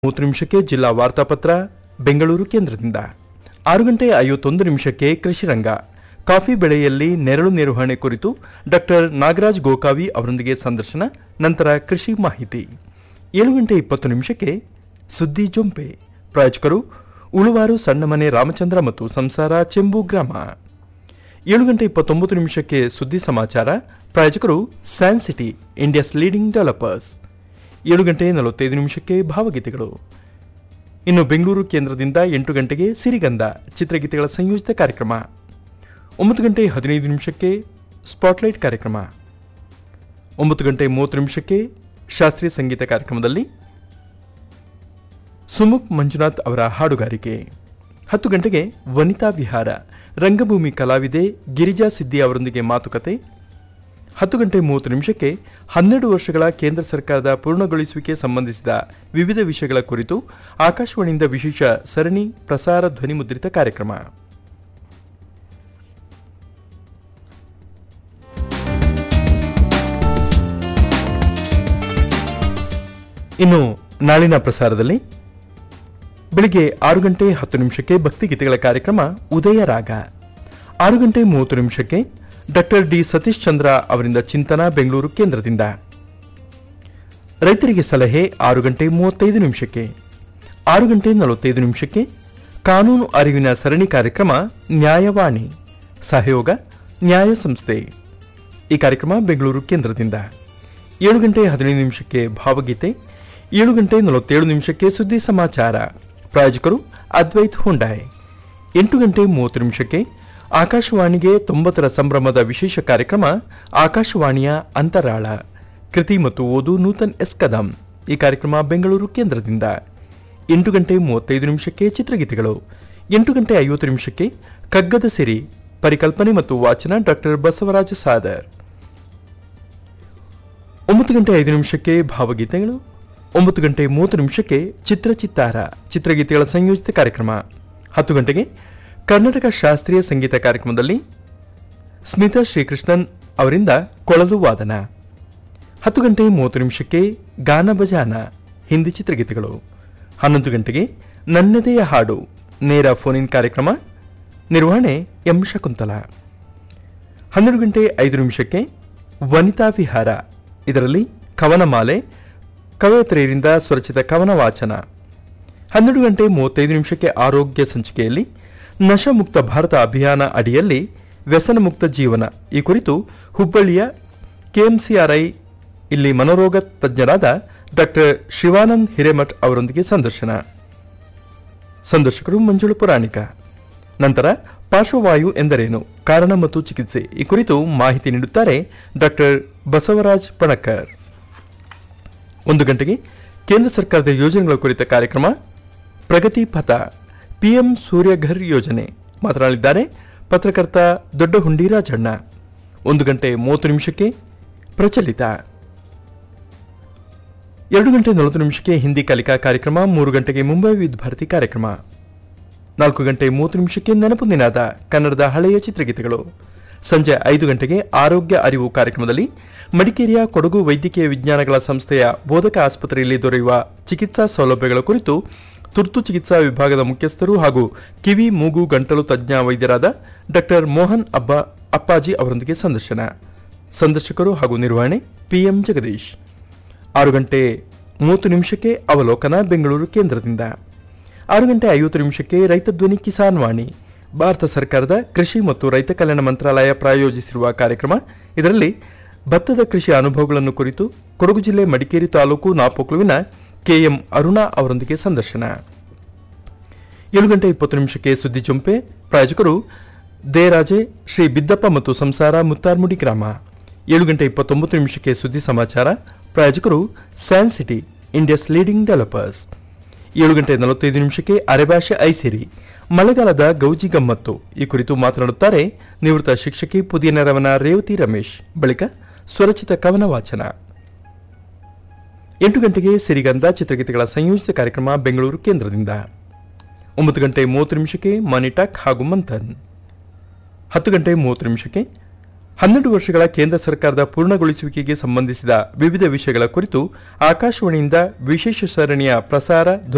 ಮೂವತ್ತು ನಿಮಿಷಕ್ಕೆ ಜಿಲ್ಲಾ ವಾರ್ತಾಪತ್ರ ಬೆಂಗಳೂರು ಕೇಂದ್ರದಿಂದ ಆರು ಗಂಟೆ ಐವತ್ತೊಂದು ನಿಮಿಷಕ್ಕೆ ಕೃಷಿರಂಗ ಕಾಫಿ ಬೆಳೆಯಲ್ಲಿ ನೆರಳು ನಿರ್ವಹಣೆ ಕುರಿತು ಡಾಕ್ಟರ್ ನಾಗರಾಜ್ ಗೋಕಾವಿ ಅವರೊಂದಿಗೆ ಸಂದರ್ಶನ ನಂತರ ಕೃಷಿ ಮಾಹಿತಿ ಏಳು ಗಂಟೆ ಇಪ್ಪತ್ತು ನಿಮಿಷಕ್ಕೆ ಸುದ್ದಿ ಜೊಂಪೆ ಪ್ರಾಯೋಜಕರು ಉಳುವಾರು ಸಣ್ಣ ಮನೆ ರಾಮಚಂದ್ರ ಮತ್ತು ಸಂಸಾರ ಚೆಂಬು ಗ್ರಾಮ ಏಳು ಗಂಟೆ ಇಪ್ಪತ್ತೊಂಬತ್ತು ನಿಮಿಷಕ್ಕೆ ಸುದ್ದಿ ಸಮಾಚಾರ ಪ್ರಾಯೋಜಕರು San City India's leading developers ಏಳು ಗಂಟೆ ನಲವತ್ತೈದು ನಿಮಿಷಕ್ಕೆ ಭಾವಗೀತೆಗಳು ಇನ್ನು ಬೆಂಗಳೂರು ಕೇಂದ್ರದಿಂದ ಎಂಟು ಗಂಟೆಗೆ ಸಿರಿಗಂಧ ಚಿತ್ರಗೀತೆಗಳ ಸಂಯೋಜಿತ ಕಾರ್ಯಕ್ರಮ ಒಂಬತ್ತು ಗಂಟೆ ಹದಿನೈದು ನಿಮಿಷಕ್ಕೆ ಸ್ಪಾಟ್ಲೈಟ್ ಕಾರ್ಯಕ್ರಮ ಒಂಬತ್ತು ಗಂಟೆ ಮೂವತ್ತು ನಿಮಿಷಕ್ಕೆ ಶಾಸ್ತ್ರೀಯ ಸಂಗೀತ ಕಾರ್ಯಕ್ರಮದಲ್ಲಿ ಸುಮುಖ್ ಮಂಜುನಾಥ್ ಅವರ ಹಾಡುಗಾರಿಕೆ ಹತ್ತು ಗಂಟೆಗೆ ವನಿತಾ ವಿಹಾರ ರಂಗಭೂಮಿ ಕಲಾವಿದೆ ಗಿರಿಜಾ ಸಿದ್ದಿ ಅವರೊಂದಿಗೆ ಮಾತುಕತೆ ಹತ್ತು ಗಂಟೆ ಮೂವತ್ತು ನಿಮಿಷಕ್ಕೆ ಹನ್ನೆರಡು ವರ್ಷಗಳ ಕೇಂದ್ರ ಸರ್ಕಾರದ ಪೂರ್ಣಗೊಳಿಸುವಿಕೆ ಸಂಬಂಧಿಸಿದ ವಿವಿಧ ವಿಷಯಗಳ ಕುರಿತು ಆಕಾಶವಾಣಿಯಿಂದ ವಿಶೇಷ ಸರಣಿ ಪ್ರಸಾರ ಧ್ವನಿಮುದ್ರಿತ ಕಾರ್ಯಕ್ರಮ ಇನ್ನು ನಾಳಿನ ಪ್ರಸಾರದಲ್ಲಿ ಬೆಳಿಗ್ಗೆ ಆರು ಗಂಟೆ ಹತ್ತು ನಿಮಿಷಕ್ಕೆ ಭಕ್ತಿಗೀತೆಗಳ ಕಾರ್ಯಕ್ರಮ ಉದಯ ರಾಗ ಆರು ಗಂಟೆ ಮೂವತ್ತು ನಿಮಿಷಕ್ಕೆ ಡಾಕ್ಟರ್ ಡಿ ಸತೀಶ್ ಚಂದ್ರ ಅವರಿಂದ ಚಿಂತನ ಬೆಂಗಳೂರು ಕೇಂದ್ರದಿಂದ ರೈತರಿಗೆ ಸಲಹೆ ಆರು ಗಂಟೆ ಮೂವತ್ತೈದು ನಿಮಿಷಕ್ಕೆ ಆರು ಗಂಟೆ ನಲವತ್ತೈದು ನಿಮಿಷಕ್ಕೆ ಕಾನೂನು ಅರಿವಿನ ಸರಣಿ ಕಾರ್ಯಕ್ರಮ ನ್ಯಾಯವಾಣಿ ಸಹಯೋಗ ನ್ಯಾಯ ಸಂಸ್ಥೆ ಈ ಕಾರ್ಯಕ್ರಮ ಬೆಂಗಳೂರು ಕೇಂದ್ರದಿಂದ ಏಳು ಗಂಟೆ ಹದಿನೈದು ನಿಮಿಷಕ್ಕೆ ಭಾವಗೀತೆ ಏಳು ಗಂಟೆ ನಲವತ್ತೇಳು ನಿಮಿಷಕ್ಕೆ ಸುದ್ದಿ ಸಮಾಚಾರ ಪ್ರಾಯೋಜಕರು ಅದ್ವೈತ್ ಹುಂಡಾಯ್ ಎಂಟು ಗಂಟೆ ಮೂವತ್ತು ನಿಮಿಷಕ್ಕೆ ಆಕಾಶವಾಣಿಗೆ ತೊಂಬತ್ತರ ಸಂಭ್ರಮದ ವಿಶೇಷ ಕಾರ್ಯಕ್ರಮ ಆಕಾಶವಾಣಿಯ ಅಂತರಾಳ ಕೃತಿ ಮತ್ತು ಓದು ನೂತನ್ ಎಸ್ ಕದಂ ಈ ಕಾರ್ಯಕ್ರಮ ಬೆಂಗಳೂರು ಕೇಂದ್ರದಿಂದ ಎಂಟು ಗಂಟೆ ಮೂವತ್ತೈದು ನಿಮಿಷಕ್ಕೆ ಚಿತ್ರಗೀತೆಗಳು ಎಂಟು ಗಂಟೆ ಐವತ್ತು ನಿಮಿಷಕ್ಕೆ ಕಗ್ಗದ ಸಿರಿ ಪರಿಕಲ್ಪನೆ ಮತ್ತು ವಾಚನ ಡಾಕ್ಟರ್ ಬಸವರಾಜ ಸಾದರ್ ಒಂಬತ್ತು ಗಂಟೆ ಐದು ನಿಮಿಷಕ್ಕೆ ಭಾವಗೀತೆಗಳು ಒಂಬತ್ತು ಗಂಟೆ ಮೂವತ್ತು ನಿಮಿಷಕ್ಕೆ ಚಿತ್ರಚಿತ್ತಾರ ಚಿತ್ರಗೀತೆಗಳ ಸಂಯೋಜಿತ ಕಾರ್ಯಕ್ರಮ ಹತ್ತು ಗಂಟೆಗೆ ಕರ್ನಾಟಕ ಶಾಸ್ತ್ರೀಯ ಸಂಗೀತ ಕಾರ್ಯಕ್ರಮದಲ್ಲಿ ಸ್ಮಿತಾ ಶ್ರೀಕೃಷ್ಣನ್ ಅವರಿಂದ ಕೊಳಲು ವಾದನ ಹತ್ತು ಗಂಟೆ ಮೂವತ್ತು ನಿಮಿಷಕ್ಕೆ ಗಾನ ಬಜಾನ ಹಿಂದಿ ಚಿತ್ರಗೀತೆಗಳು ಹನ್ನೊಂದು ಗಂಟೆಗೆ ನನ್ನದೆಯ ಹಾಡು ನೇರ ಫೋನ್ ಇನ್ ಕಾರ್ಯಕ್ರಮ ನಿರ್ವಹಣೆ ಎಂ ಶಕುಂತಲಾ ಹನ್ನೆರಡು ಗಂಟೆ ಐದು ನಿಮಿಷಕ್ಕೆ ವನಿತಾ ವಿಹಾರ ಇದರಲ್ಲಿ ಕವನಮಾಲೆ ಕವಯತ್ರಿಯರಿಂದ ಸ್ವರಚಿತ ಕವನ ವಾಚನ ಹನ್ನೆರಡು ಗಂಟೆ ಮೂವತ್ತೈದು ನಿಮಿಷಕ್ಕೆ ಆರೋಗ್ಯ ಸಂಚಿಕೆಯಲ್ಲಿ ನಶಮುಕ್ತ ಭಾರತ ಅಭಿಯಾನ ಅಡಿಯಲ್ಲಿ ವ್ಯಸನ ಮುಕ್ತ ಜೀವನ ಈ ಕುರಿತು ಹುಬ್ಬಳ್ಳಿಯ ಕೆಎಂಸಿಆರ್ಐ ಇಲ್ಲಿ ಮನೋರೋಗ ತಜ್ಞರಾದ ಡಾಕ್ಟರ್ ಶಿವಾನಂದ್ ಹಿರೇಮಠ್ ಅವರೊಂದಿಗೆ ಸಂದರ್ಶನ ಸಂದರ್ಶಕರು ಮಂಜುಳ ಪುರಾಣಿಕ ನಂತರ ಪಾರ್ಶ್ವವಾಯು ಎಂದರೇನು ಕಾರಣ ಮತ್ತು ಚಿಕಿತ್ಸೆ ಈ ಕುರಿತು ಮಾಹಿತಿ ನೀಡುತ್ತಾರೆ ಡಾಕ್ಟರ್ ಬಸವರಾಜ್ ಪಣಕರ್ ಒಂದು ಗಂಟೆಗೆ ಕೇಂದ್ರ ಸರ್ಕಾರದ ಯೋಜನೆಗಳ ಕುರಿತ ಕಾರ್ಯಕ್ರಮ ಪ್ರಗತಿ ಪಥ ಪಿಎಂ ಸೂರ್ಯಘರ್ ಯೋಜನೆ ಮಾತನಾಡಿದ್ದಾರೆ ಪತ್ರಕರ್ತ ದೊಡ್ಡ ಹುಂಡಿ ರಾಜಣ್ಣ ಒಂದು ಗಂಟೆ ಮೂವತ್ತು ನಿಮಿಷಕ್ಕೆ ಪ್ರಚಲಿತ ಎರಡು ಗಂಟೆ ನಲವತ್ತು ನಿಮಿಷಕ್ಕೆ ಹಿಂದಿ ಕಲಿಕಾ ಕಾರ್ಯಕ್ರಮ ಮೂರು ಗಂಟೆಗೆ ಮುಂಬೈ ವಿದ್ ಭಾರತಿ ಕಾರ್ಯಕ್ರಮ ನಾಲ್ಕು ಗಂಟೆ ಮೂವತ್ತು ನಿಮಿಷಕ್ಕೆ ನೆನಪು ನಿನಾದ ಕನ್ನಡದ ಹಳೆಯ ಚಿತ್ರಗೀತೆಗಳು ಸಂಜೆ ಐದು ಗಂಟೆಗೆ ಆರೋಗ್ಯ ಅರಿವು ಕಾರ್ಯಕ್ರಮದಲ್ಲಿ ಮಡಿಕೇರಿಯ ಕೊಡಗು ವೈದ್ಯಕೀಯ ವಿಜ್ಞಾನಗಳ ಸಂಸ್ಥೆಯ ಬೋಧಕ ಆಸ್ಪತ್ರೆಯಲ್ಲಿ ದೊರೆಯುವ ಚಿಕಿತ್ಸಾ ಸೌಲಭ್ಯಗಳ ಕುರಿತು ತುರ್ತು ಚಿಕಿತ್ಸಾ ವಿಭಾಗದ ಮುಖ್ಯಸ್ಥರು ಹಾಗೂ ಕಿವಿ ಮೂಗು ಗಂಟಲು ತಜ್ಞ ವೈದ್ಯರಾದ ಡಾಕ್ಟರ್ ಮೋಹನ್ ಅಬ್ಬ ಅಪ್ಪಾಜಿ ಅವರೊಂದಿಗೆ ಸಂದರ್ಶನ ಸಂದರ್ಶಕರು ಹಾಗೂ ನಿರ್ವಹಣೆ ಪಿಎಂ ಜಗದೀಶ್ ಆರು ಗಂಟೆ ಮೂವತ್ತು ನಿಮಿಷಕ್ಕೆ ಅವಲೋಕನ ಬೆಂಗಳೂರು ಕೇಂದ್ರದಿಂದ ಆರು ಗಂಟೆ ಐವತ್ತು ನಿಮಿಷಕ್ಕೆ ರೈತ ಧ್ವನಿ ಕಿಸಾನ್ ವಾಣಿ ಭಾರತ ಸರ್ಕಾರದ ಕೃಷಿ ಮತ್ತು ರೈತ ಕಲ್ಯಾಣ ಮಂತ್ರಾಲಯ ಪ್ರಾಯೋಜಿಸಿರುವ ಕಾರ್ಯಕ್ರಮ ಇದರಲ್ಲಿ ಭತ್ತದ ಕೃಷಿ ಅನುಭವಗಳನ್ನು ಕುರಿತು ಕೊಡಗು ಜಿಲ್ಲೆ ಮಡಿಕೇರಿ ತಾಲೂಕು ನಾಪೋಕ್ಲುವಿನ ಕೆಎಂ ಅರುಣಾ ಅವರೊಂದಿಗೆ ಸಂದರ್ಶನ ಏಳು ಗಂಟೆ ಇಪ್ಪತ್ತು ನಿಮಿಷಕ್ಕೆ ಸುದ್ದಿ ಚುಂಪೆ ಪ್ರಾಯೋಜಕರು ದೇರಾಜೆ ಶ್ರೀ ಬಿದ್ದಪ್ಪ ಮತ್ತು ಸಂಸಾರ ಮುತ್ತಾರ್ಮುಡಿ ಗ್ರಾಮ ಏಳು ಗಂಟೆ ಇಪ್ಪತ್ತೊಂಬತ್ತು ನಿಮಿಷಕ್ಕೆ ಸುದ್ದಿ ಸಮಾಚಾರ ಪ್ರಾಯೋಜಕರು San City India's leading developers ಏಳು ಗಂಟೆ ನಲವತ್ತೈದು ನಿಮಿಷಕ್ಕೆ ಅರೆಭಾಷೆ ಐಸಿರಿ ಮಳೆಗಾಲದ ಗೌಜಿ ಗಮ್ಮತ್ತು ಈ ಕುರಿತು ಮಾತನಾಡುತ್ತಾರೆ ನಿವೃತ್ತ ಶಿಕ್ಷಕಿ ಪುದಿಯ ನೆರವನ ರೇವತಿ ರಮೇಶ್ ಬಳಿಕ ಸ್ವರಚಿತ ಕವನ ವಾಚನ ಎಂಟು ಗಂಟೆಗೆ ಸಿರಿಗಂಧ ಚಿತ್ರಗೀತೆಗಳ ಸಂಯೋಜಿತ ಕಾರ್ಯಕ್ರಮ ಬೆಂಗಳೂರು ಕೇಂದ್ರದಿಂದ ಒಂಬತ್ತು ಗಂಟೆ ಮೂವತ್ತು ನಿಮಿಷಕ್ಕೆ ಮನಿಟಾಕ್ ಹಾಗೂ ಮಂಥನ್ ಹತ್ತು ಗಂಟೆ ಮೂವತ್ತು ನಿಮಿಷಕ್ಕೆ ಹನ್ನೆರಡು ವರ್ಷಗಳ ಕೇಂದ್ರ ಸರ್ಕಾರದ ಪೂರ್ಣಗೊಳಿಸುವಿಕೆಗೆ ಸಂಬಂಧಿಸಿದ ವಿವಿಧ ವಿಷಯಗಳ ಕುರಿತು ಆಕಾಶವಾಣಿಯಿಂದ ವಿಶೇಷ ಸರಣಿಯ ಪ್ರಸಾರ